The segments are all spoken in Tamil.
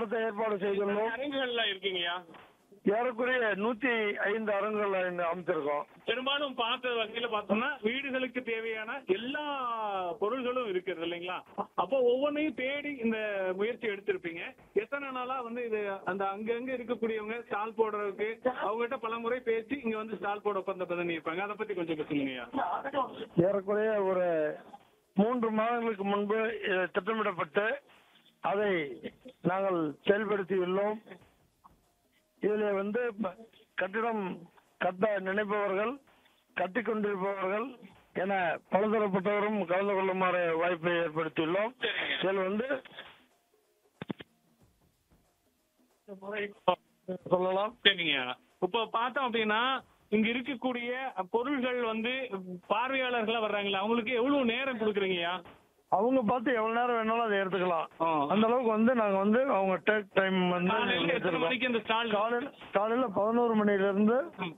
நடத்த ஏற்பாடு செய்துள்ளோம் அரங்குகள்லாம் இருக்குங்கய்யா ஏறக்குறைய நூத்தி ஐந்து அரங்குகள் அமைச்சிருக்கோம் பெரும்பாலும் பார்த்த வகையில பார்த்தோம்னா வீடுகளுக்கு தேவையான எல்லா பொருள்களும் இருக்குது இல்லைங்களா அப்போ ஒவ்வொன்றையும் தேடி இந்த முயற்சி எடுத்திருப்பீங்க எத்தனை நாளா வந்து இது அந்த அங்கங்க இருக்கக்கூடியவங்க ஸ்டால் போடுறதுக்கு அவங்ககிட்ட பல முறை பேசி இங்க வந்து ஸ்டால் போட ஒப்பந்த பண்ணி இருப்பாங்க அதை பத்தி கொஞ்சம் சொல்லுங்கய்யா ஏறக்குறைய ஒரு மூன்று மாதங்களுக்கு முன்பு இது திட்டமிடப்பட்டு அதை நாங்கள் செயல்படுத்தியுள்ளோம் இதில் வந்து ப- கட்டிடம் கட்ட நினைப்பவர்கள் கட்டிக் கொண்டிருப்பவர்கள் என பலதரப்பட்டவரும் கலந்து கொள்ளுமாறு வாய்ப்பை ஏற்படுத்தியுள்ளோம் இதில் வந்து சொல்லலாம் சரிங்கய்யா இப்போ பார்த்தோம் அப்படின்னா இங்க இருக்கக்கூடிய பொருள்கள் வந்து பார்வையாளர்களா வர்றாங்களா அவங்களுக்கு எவ்வளவு நேரம் கொடுக்குறீங்கய்யா அவங்க பார்த்து எவ்வளவு நேரம் வேணாலும் அதை எடுத்துக்கலாம் ஆ. அந்த அளவுக்கு வந்து நாங்க வந்து அவங்க டேக் டைம் வந்து காலையில எத்தனை மணிக்கு இந்த ஸ்டால் காலையில காலையில பதினோரு மணில இருந்து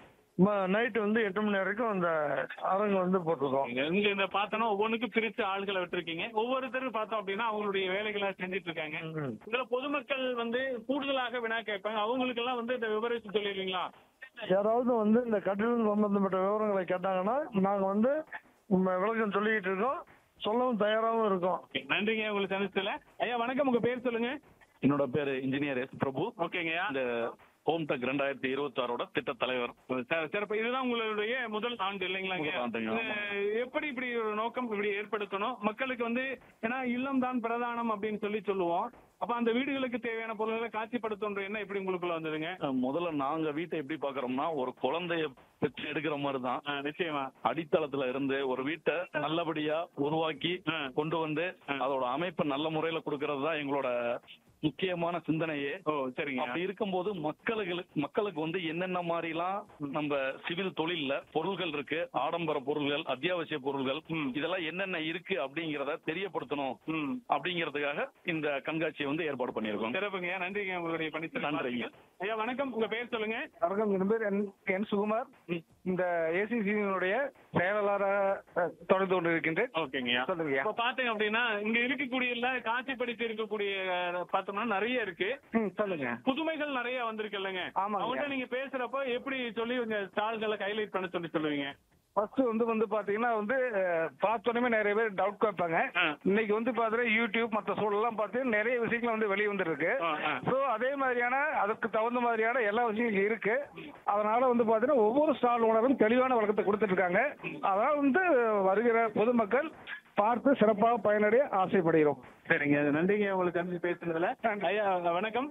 நைட் வந்து எட்டு மணி வரைக்கும் அந்த அரங்கு வந்து போட்டிருக்கோம் இங்க இந்த பார்த்தோன்னா ஒவ்வொன்றுக்கும் பிரிச்சு ஆள்களை விட்டுருக்கீங்க ஒவ்வொருத்தரும் பார்த்தோம் அப்படின்னா அவங்களுடைய வேலைகளை செஞ்சுட்டு இருக்காங்க ம். இதுல பொதுமக்கள் வந்து கூடுதலாக வினா கேட்பாங்க அவங்களுக்கு எல்லாம் வந்து இந்த விவரிச்சு சொல்லிடுவீங்களா யாராவது வந்து இந்த கட்டிடம் சம்பந்தப்பட்ட விவரங்களை கேட்டாங்கன்னா நாங்க வந்து உம், விளக்கம் சொல்லிக்கிட்டு இருக்கோம் சொல்லவும் தயாராகவும் இருக்கோம் Okay, நன்றிங்க உங்களுக்கு சந்திச்சதுல ஐயா வணக்கம் உங்க பேர் சொல்லுங்க என்னோட பேரு இன்ஜினியர் எஸ் பிரபு ஓகேங்கய்யா இந்த ஹோம் டெக் ரெண்டாயிரத்தி இருபத்தி ஆறோட திட்ட தலைவர் ச- சிறப்பு இதுதான் உங்களுடைய முதல் ஆண்டு இல்லைங்களாங்க முதல் ஆண்டுங்க, ஆமா. இது எப்படி இப்படி ஒரு நோக்கம் இப்படி ஏற்படுத்தணும் மக்களுக்கு வந்து ஏன்னா இல்லம் தான் பிரதானம் அப்படின்னு சொல்லி சொல்லுவோம் அப்ப அந்த வீடுகளுக்கு தேவையான பொருள்களை காட்சிப்படுத்தன்ற என்ன எப்படி உங்களுக்குள்ள வந்ததுங்க அஹ் முதல்ல நாங்க வீட்டை எப்படி பாக்குறோம்னா ஒரு குழந்தைய பெற்று எடுக்கிற மாதிரி தான் ஆ, நிச்சயமா அடித்தளத்துல இருந்து ஒரு வீட்டை நல்லபடியா உருவாக்கி ஆ. கொண்டு வந்து ஆ. அதோட அமைப்பை நல்ல முறையில கொடுக்கறது தான் எங்களோட முக்கியமான சிந்தனையே ஓ சரிங்க அப்படி இருக்கும்போது மக்களுக்கு மக்களுக்கு வந்து என்னென்ன மாதிரிலாம் நம்ம சிவில் தொழில்ல பொருள்கள் இருக்கு ஆடம்பர பொருள்கள் அத்தியாவசிய பொருள்கள் ம். இதெல்லாம் என்னென்ன இருக்கு அப்படிங்கறத தெரியப்படுத்தணும் ம் அப்படிங்கிறதுக்காக இந்த கண்காட்சியை வந்து ஏற்பாடு பண்ணியிருக்கோம் சிறப்புங்க நன்றிங்க உங்களுடைய பணித்திறன் நன்றிங்க. ஐயா வணக்கம் உங்க பேர் சொல்லுங்க வணக்கம் என் பேர் என் என் சுகுமார் இந்த ஏசிசியினுடைய செயலாளராக தொடர்ந்து கொண்டு இருக்கின்றேன் ஓகேங்கய்யா சொல்லுங்கய்யா இப்ப பாத்தீங்க அப்படின்னா இங்க இருக்கக்கூடிய எல்லாம் காட்சிப்படுத்தி இருக்கக்கூடிய அஹ், பார்த்தோம்னா நிறைய இருக்கு ம் சொல்லுங்க புதுமைகள் நிறைய வந்திருக்கு இல்லைங்க ஆமாங்க. அவங்கள்ட்ட நீங்க பேசுறப்ப எப்படி சொல்லி உங்க ஸ்டால்களை ஹைலைட் பண்ண சொல்லி சொல்லுவீங்க ஃபர்ஸ்ட் வந்து வந்து பாத்தீங்கன்னா வந்து அஹ், பார்த்தோன்னே நிறைய பேர் டவுட் கேட்பாங்க ஆ. இன்னைக்கு வந்து பாத்தீங்கன்னா யூடியூப் மற்ற சூழலாம் பார்த்து நிறைய விஷயங்கள் வந்து வெளியே வந்துருக்கு ஆ, ஆ. ஸோ அதே மாதிரியான அதுக்கு தகுந்த மாதிரியான எல்லா விஷயங்களும் இருக்கு அதனால வந்து பாத்தீங்கன்னா ஒவ்வொரு ஸ்டால் ஓனரும் தெளிவான வழக்கத்தை கொடுத்துட்டு இருக்காங்க அதனால வந்து வருகிற பொதுமக்கள் பார்த்து சிறப்பாக பயனடைய ஆசைப்படுகிறோம் சரிங்க நன்றிங்க உங்களுக்கு தெரிஞ்சு பேசுனதுல ஐயா வணக்கம்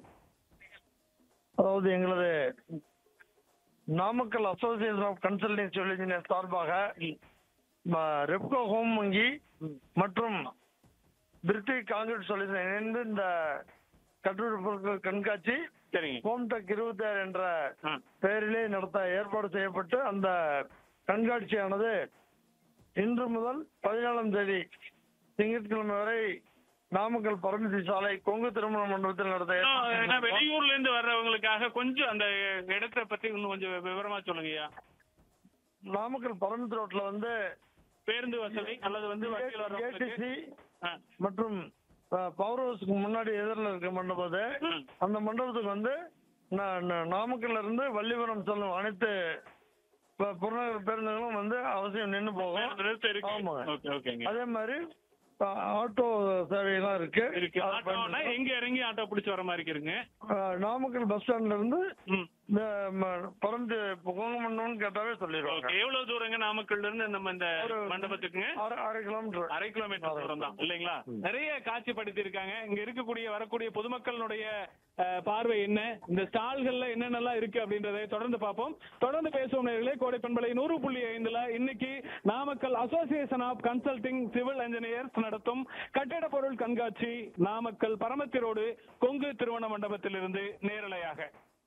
அதாவது எங்களது Namakkal association of consulting solution சார்பாக ம, ரெப்கோ ஹோம் வங்கி மற்றும் பிரித்தி காங்கிரீட் சொல்யூஷன் இணைந்து இந்த கட்டுரை பொருட்கள் கண்காட்சி சரிங்க ஹோம் டெக் இருபத்தி ஆறு என்ற ஆ. பெயரிலே நடத்த ஏற்பாடு செய்யப்பட்டு அந்த கண்காட்சியானது இன்று முதல் பதினாலாம் தேதி திங்கட்கிழமை வரை நாமக்கல் பரமத்தி சாலை கொங்கு திருமண மண்டபத்தில் நடத்த இன்னும் ஏற்பாடு ஏன்னா செய்யப்பட்டிருக்கோம். வெளியூர்ல இருந்து வர்றவங்களுக்காக கொஞ்சம் அந்த இடத்தை பத்தி இன்னும் கொஞ்சம் விவரமா சொல்லுங்கய்யா நாமக்கல் பரமத்தி ரோட்ல வந்து பேருந்து வசதி அல்லது வந்து வண்டியில் வர்றவங்களுக்கு ஏடிசி ஆ. மற்றும் பவர் ஹவுஸ்க்கு முன்னாடி எதிரில் இருக்க மண்டபம் அது. ம். அந்த மண்டபத்துக்கு வந்து நா- நா- நாமக்கல்ல இருந்து வள்ளிபுரம் செல்லும் அனைத்து ப- புறநகர் பேருந்துகளும் வந்து அவசியம் நின்று போகும் நிறுத்தம் இருக்கு ஆமாங்க. ஓகே ஓகேங்க அதே மாதிரி ஆ, ஆட்டோ சேவையெல்லாம் இருக்கு இருக்கு அதை ஆட்டோனா பயன்படுத்தலாம். எங்க இறங்கி ஆட்டோ பிடிச்சு வர மாதிரி இருக்குங்க ஆ, நாமக்கல் பஸ் ஸ்டாண்ட்ல இருந்து ம் இந்த ம- பரந்து கோங்கமண்டபம்னு கேட்டாவே சொல்லிடுவாங்க ஓகே எவ்வளவு தூரங்க நாமக்கல்ல இருந்து நம்ம இந்த ஒரு- மண்டபத்துக்குங்க அரை அரை கிலோமீட்டர் அரை கிலோமீட்டர் தூரம் தான் இல்லைங்களா நிறைய காட்சிப்படுத்தி இருக்காங்க இங்க இருக்கக்கூடிய வரக்கூடிய பொதுமக்களுடைய அஹ், பார்வை என்ன இந்த ஸ்டால்கள்ல என்னென்னலாம் இருக்கு அப்படின்றதை தொடர்ந்து பார்ப்போம் தொடர்ந்து பேசுவோம் நேர்களே கோடை பண்பலை நூறு புள்ளி ஐந்துல இன்னைக்கு Namakkal association of consulting civil engineers நடத்தும் கட்டிட பொருள் கண்காட்சி நாமக்கல் பரமத்தி ரோடு கொங்கு திருவண்ண மண்டபத்திலிருந்து நேரலையாக